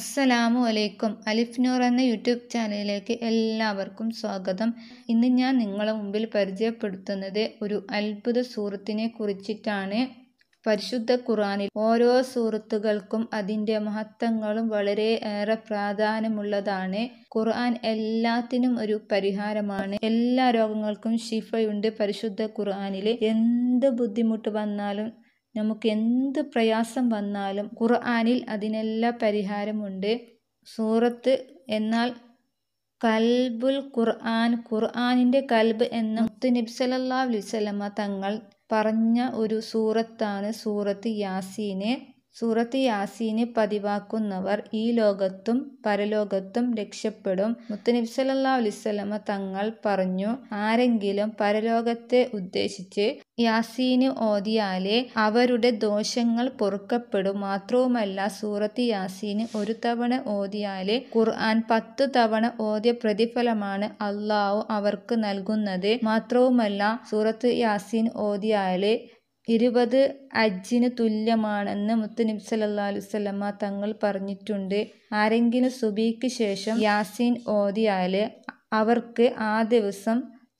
അസ്സലാമു അലൈക്കും അലിഫ് നൂർ എന്ന യൂട്യൂബ് ചാനലിലേക്ക് എല്ലാവർക്കും സ്വാഗതം ഇന്ന് ഞാൻ നിങ്ങളുടെ മുമ്പിൽ പരിചയപ്പെടുത്തുന്നത് ഒരു അത്ഭുത സൂറത്തിനെ കുറിച്ചിട്ടാണ് പരിശുദ്ധ ഖുർആനിൽ ഓരോ സൂറത്തുകൾക്കും അതിൻ്റെ മഹത്വങ്ങളും വളരെ ഏറെ പ്രാധാന്യമുള്ളതാണ് ഖുർആൻ എല്ലാത്തിനും ഒരു പരിഹാരമാണ് എല്ലാ രോഗങ്ങൾക്കും ശിഫയുണ്ട് പരിശുദ്ധ ഖുർആനിൽ എന്ത് ബുദ്ധിമുട്ട് വന്നാലും നമുക്ക് എന്ത് പ്രയാസം വന്നാലും ഖുർആനിൽ അതിനെല്ലാം പരിഹാരമുണ്ട് സൂറത്ത് എന്നാൽ കൽബുൽ ഖുർആൻ ഖുർആനിൻ്റെ കൽബ് എന്ന മുത്ത് നബി സല്ലല്ലാഹു അലൈഹി വസല്ലമ തങ്ങൾ പറഞ്ഞ ഒരു സൂറത്താണ് സൂറത്ത് യാസീന് സൂറത്ത് യാസീന് പതിവാക്കുന്നവർ ഈ ലോകത്തും പരലോകത്തും രക്ഷപ്പെടും മുത്തനബി സല്ലല്ലാഹു അലൈഹി വസല്ലമ തങ്ങൾ പറഞ്ഞു ആരെങ്കിലും പരലോകത്തെ ഉദ്ദേശിച്ച് യാസീന് ഓതിയാലേ അവരുടെ ദോഷങ്ങൾ പൊറുക്കപ്പെടും മാത്രവുമല്ല സൂറത്ത് യാസീന് ഒരു തവണ ഓതിയാലേ ഖുർആൻ പത്ത് തവണ ഓതിയ പ്രതിഫലമാണ് അള്ളാഹു അവർക്ക് നൽകുന്നത് മാത്രവുമല്ല സൂറത്ത് യാസീൻ ഓതിയാലേ ഇരുപത് അജ്ജിന് തുല്യമാണെന്ന് മുത്തുനബി സല്ലല്ലാഹു അലൈഹി വസല്ലമ തങ്ങൾ പറഞ്ഞിട്ടുണ്ട് ആരെങ്കിലും സുബിക്ക് ശേഷം യാസീൻ ഓതിയാൽ അവർക്ക് ആ ദിവസം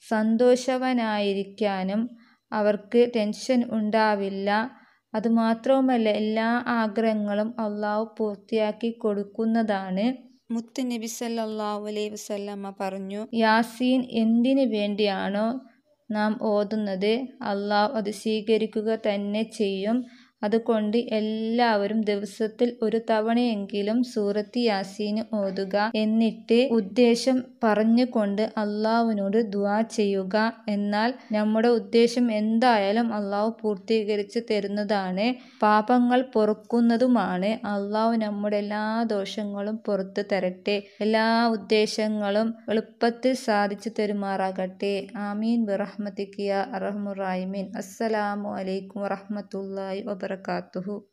സന്തോഷവനായിരിക്കാനും അവർക്ക് ടെൻഷൻ ഉണ്ടാവില്ല അതുമാത്രവുമല്ല എല്ലാ ആഗ്രഹങ്ങളും അള്ളാഹു പൂർത്തിയാക്കി കൊടുക്കുന്നതാണ് മുത്ത് നബി സല്ലല്ലാഹു അലൈഹി വസല്ലമ പറഞ്ഞു യാസീൻ എന്തിനു വേണ്ടിയാണോ നാം ഓതുന്നത് അള്ളാഹു അത് സ്വീകരിക്കുക തന്നെ ചെയ്യും അതുകൊണ്ട് എല്ലാവരും ദിവസത്തിൽ ഒരു തവണയെങ്കിലും സൂറത്ത് യാസീന് ഓതുക എന്നിട്ട് ഉദ്ദേശം പറഞ്ഞുകൊണ്ട് അള്ളാഹുവിനോട് ദുആ ചെയ്യുക എന്നാൽ നമ്മുടെ ഉദ്ദേശം എന്തായാലും അള്ളാഹു പൂർത്തീകരിച്ച് തരുന്നതാണ് പാപങ്ങൾ പൊറുക്കുന്നതുമാണ് അള്ളാഹു നമ്മുടെ എല്ലാ ദോഷങ്ങളും പുറത്തു തരട്ടെ എല്ലാ ഉദ്ദേശങ്ങളും എളുപ്പത്തിൽ സാധിച്ചു തരുമാറാകട്ടെ ആമീൻ ബിറഹ്മത്തിക്കിയ അറഹമുറായിമീൻ അസ്സലാമു അലൈക്കും വറഹ്മത്തുള്ളാഹി വബറകാതുഹു